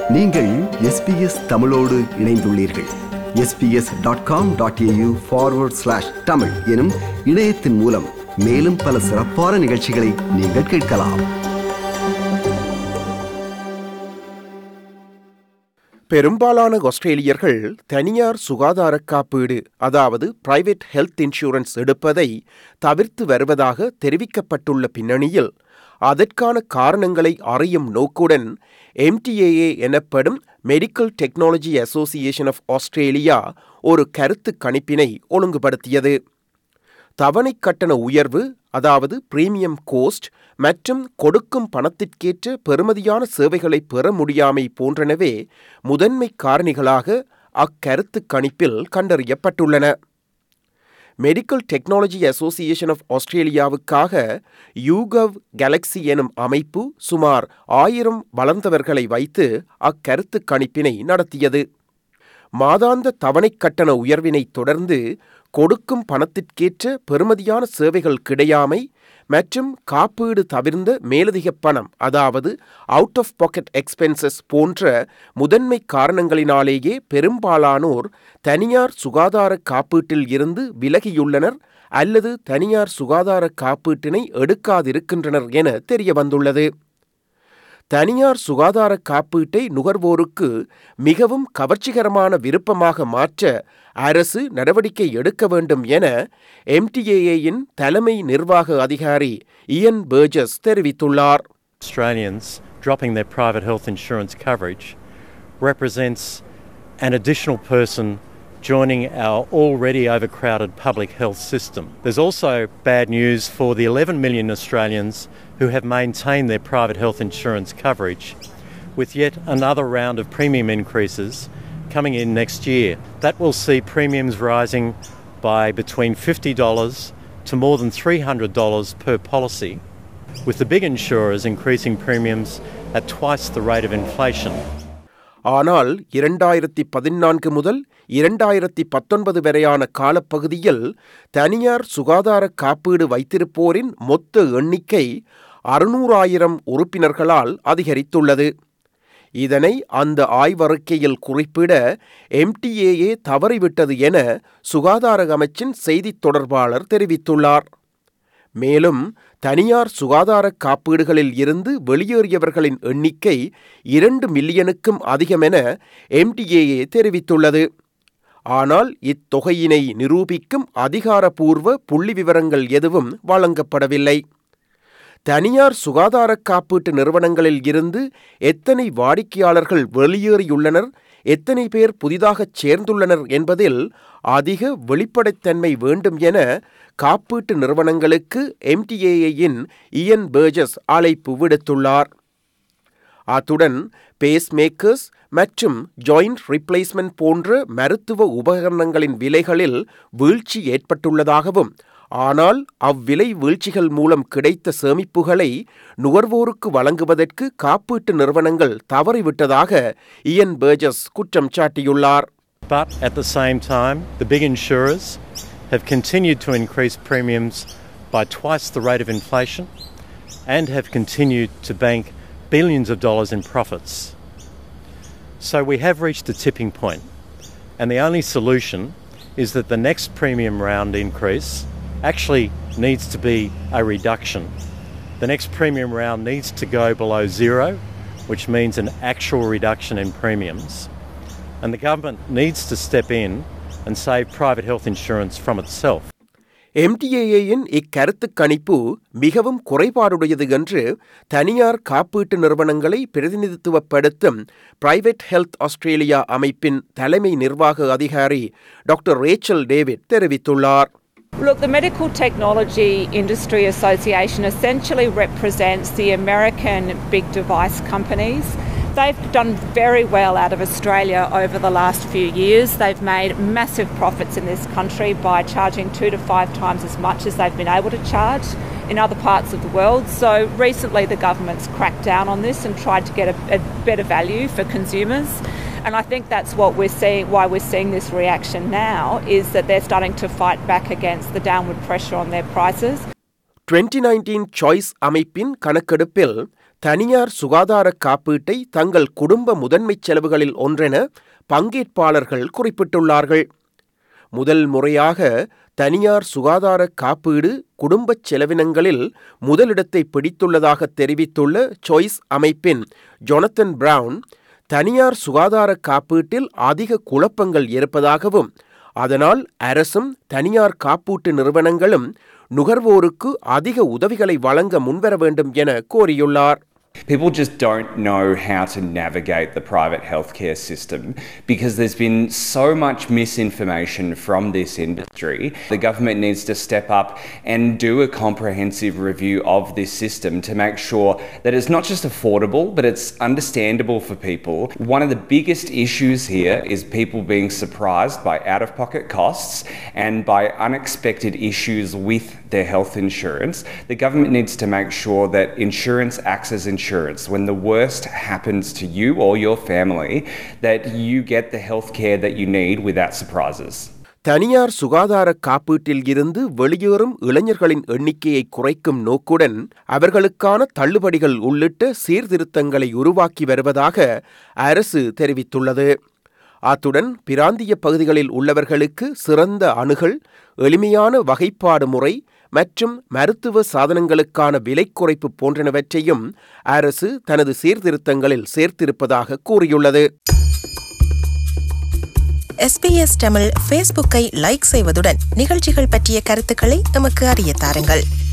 நீங்கள் எஸ்பிஎஸ் தமிழோடு இணைந்துள்ளீர்கள் SBS dot com dot AU forward slash Tamil எனும் இணையத்தின் மூலம் மேலும் பல சிறப்பான நிகழ்ச்சிகளை நீங்கள் கேட்கலாம் பெரும்பாலான ஆஸ்திரேலியர்கள் தனியார் சுகாதார காப்பீடு அதாவது பிரைவேட் ஹெல்த் இன்சூரன்ஸ் எடுப்பதை தவிர்த்து வருவதாக தெரிவிக்கப்பட்டுள்ள பின்னணியில் அதற்கான காரணங்களை அறியும் நோக்குடன் எம்டிஏஏ எனப்படும் medical technology association of Australia ஒரு கருத்து கணிப்பினை ஒழுங்குபடுத்தியது தவணை கட்டண உயர்வு அதாவது பிரீமியம் கோஸ்ட் மற்றும் கொடுக்கும் பணத்திற்கேற்ற பெறுமதியான சேவைகளை பெற முடியாமை போன்றனவே முதன்மை காரணிகளாக அக்கருத்து கணிப்பில் கண்டறியப்பட்டுள்ளன மெடிக்கல் டெக்னாலஜி அசோசியேஷன் ஆஃப் ஆஸ்திரேலியாவுக்காக யூகவ் கேலக்ஸி எனும் அமைப்பு சுமார் ஆயிரம் வளர்ந்தவர்களை வைத்து அக்கருத்து கணிப்பினை நடத்தியது மாதாந்த தவணை கட்டண உயர்வினை தொடர்ந்து கொடுக்கும் பணத்திற்கேற்ற பெறுமதியான சேவைகள் கிடையாமை மற்றும் காப்பீடு தவிர்ந்த மேலதிக பணம் அதாவது அவுட் ஆஃப் பாக்கெட் எக்ஸ்பென்சஸ் போன்ற முதன்மை காரணங்களினாலேயே பெரும்பாலானோர் தனியார் சுகாதார காப்பீட்டில் இருந்து விலகியுள்ளனர் அல்லது தனியார் சுகாதார காப்பீட்டினை எடுக்காதிருக்கின்றனர் என தெரிய வந்துள்ளது தனியார் சுகாதார காப்பீட்டை நுகர்வோருக்கு மிகவும் கவர்ச்சிகரமான விருப்பமாக மாற்ற அரசு நடவடிக்கை எடுக்க வேண்டும் என எம்டிஏஏயின் தலைமை நிர்வாக அதிகாரி இயன் பேர்ஜஸ் தெரிவித்துள்ளார் Australians dropping their private health insurance coverage represents an additional person joining our already overcrowded public health system. There's also bad news for the 11 million Australians who have maintained their private health insurance coverage, with yet another round of premium increases coming in next year. That will see premiums rising by between $50 to more than $300 per policy, with the big insurers increasing premiums at twice the rate of inflation. ஆனால் இரண்டாயிரத்தி பதினான்கு முதல் இரண்டாயிரத்தி பத்தொன்பது வரையான காலப்பகுதியில் தனியார் சுகாதார காப்பீடு வைத்திருப்போரின் மொத்த எண்ணிக்கை அறுநூறாயிரம் உறுப்பினர்களால் அதிகரித்துள்ளது இதனை அந்த ஆய்வறிக்கையில் குறிப்பிட எம்டிஏஏ தவறிவிட்டது என சுகாதார அமைச்சின் செய்தித் தொடர்பாளர் தெரிவித்துள்ளார் மேலும் தனியார் சுகாதார காப்பீடுகளில் இருந்து வெளியேறியவர்களின் எண்ணிக்கை இரண்டு மில்லியனுக்கும் அதிகமென எம்டிஏஏ தெரிவித்துள்ளது ஆனால் இத்தொகையினை நிரூபிக்கும் அதிகாரப்பூர்வ புள்ளி விவரங்கள் எதுவும் வழங்கப்படவில்லை தனியார் சுகாதார காப்பீட்டு நிறுவனங்களில் இருந்து எத்தனை வாடிக்கையாளர்கள் வெளியேறியுள்ளனர் எத்தனை பேர் புதிதாகச் சேர்ந்துள்ளனர் என்பதில் அதிக வெளிப்படைத்தன்மை வேண்டும் என காப்பீட்டு நிறுவனங்களுக்கு எம்டிஏயின் இயன் பேர்ஜஸ் அழைப்பு விடுத்துள்ளார் அத்துடன் பேஸ் மேக்கர்ஸ் மற்றும் ஜாயிண்ட் ரிப்ளேஸ்மெண்ட் போன்ற மருத்துவ உபகரணங்களின் விலைகளில் வீழ்ச்சி ஏற்பட்டுள்ளதாகவும் ஆனால் அவ்விலை வீழ்ச்சிகள் மூலம் கிடைத்த சேமிப்புகளை நுகர்வோருக்கு வழங்குவதற்கு காப்பீட்டு நிறுவனங்கள் தவறிவிட்டதாக இயன் பேர்ஜஸ் குற்றம் சாட்டியுள்ளார் But at the same time, the big insurers have continued to increase premiums by twice the rate of inflation and have continued to bank billions of dollars in profits. So we have reached a tipping point, and the only solution is that the next premium round increase actually needs to be a reduction. The next premium round needs to go below zero, which means an actual reduction in premiums. And the government needs to step in and save private health insurance from itself. எம்டிஏஏயின் இக்கருத்து கணிப்பு மிகவும் குறைபாடுடையது என்று தனியார் காப்பீட்டு நிறுவனங்களை பிரதிநிதித்துவப்படுத்தும் private health Australia அமைப்பின் தலைமை நிர்வாக அதிகாரி டாக்டர் ரேச்சல் டேவிட் தெரிவித்துள்ளார் Look, the Medical Technology Industry Association essentially represents the American big device companies. They've done very well out of Australia over the last few years. They've made massive profits in this country by charging two to five times as much as they've been able to charge in other parts of the world. So recently the government's cracked down on this and tried to get a, a better value for consumers. And I think that's what we're seeing, why we're seeing this reaction now, is that they're starting to fight back against the downward pressure on their prices. Twenty nineteen choice அமைப்பின் கணக்கெடுப்பில் தனியார் சுகாதார காப்பீட்டை தங்கள் குடும்ப முதன்மைச் செலவுகளில் ஒன்றென பங்கேற்பாளர்கள் குறிப்பிட்டுள்ளார்கள் முதல் முறையாக தனியார் சுகாதார காப்பீடு குடும்பச் செலவினங்களில் முதலிடத்தை பிடித்துள்ளதாக தெரிவித்துள்ள சாய்ஸ் அமைப்பின் ஜொனத்தன் பிரவுன் தனியார் சுகாதார காப்பீட்டில் அதிக குழப்பங்கள் இருப்பதாகவும் அதனால் அரசும் தனியார் காப்பீட்டு நிறுவனங்களும் நுகர்வோருக்கு அதிக உதவிகளை வழங்க முன்வர வேண்டும் என கோரியுள்ளார் People just don't know how to navigate the private healthcare system because there's been so much misinformation from this industry. The government needs to step up and do a comprehensive review of this system to make sure that it's not just affordable but it's understandable for people. One of the biggest issues here is people being surprised by out of pocket costs and by unexpected issues with their health insurance. The government needs to make sure that insurance acts as insurance. When the worst happens to you or your family, that you get the health care that you need without surprises. தனியார் சுகாதார காப்பீட்டில் இருந்து வெளியேறும் இளைஞர்களின் எண்ணிக்கையை குறைக்கும் நோக்குடன் அவர்களுக்கான தள்ளுபடிகள் உள்ளிட்ட சீர்திருத்தங்களை உருவாக்கி வருவதாக அரசு தெரிவித்துள்ளது அத்துடன் பிராந்திய பகுதிகளில் உள்ளவர்களுக்கு சிறந்த அணுகல் எளிமையான வகைப்பாடு முறை மற்றும் மருத்துவ சாதனங்களுக்கான விலை குறைப்பு போன்றனவற்றையும் அரசு தனது சீர்திருத்தங்களில் சேர்த்திருப்பதாக கூறியுள்ளது எஸ்பிஎஸ் தமிழ் ஃபேஸ்புக்கை லைக் செய்வதுடன் நிகழ்ச்சிகள் பற்றிய கருத்துக்களை எமக்கு அறிய தாருங்கள்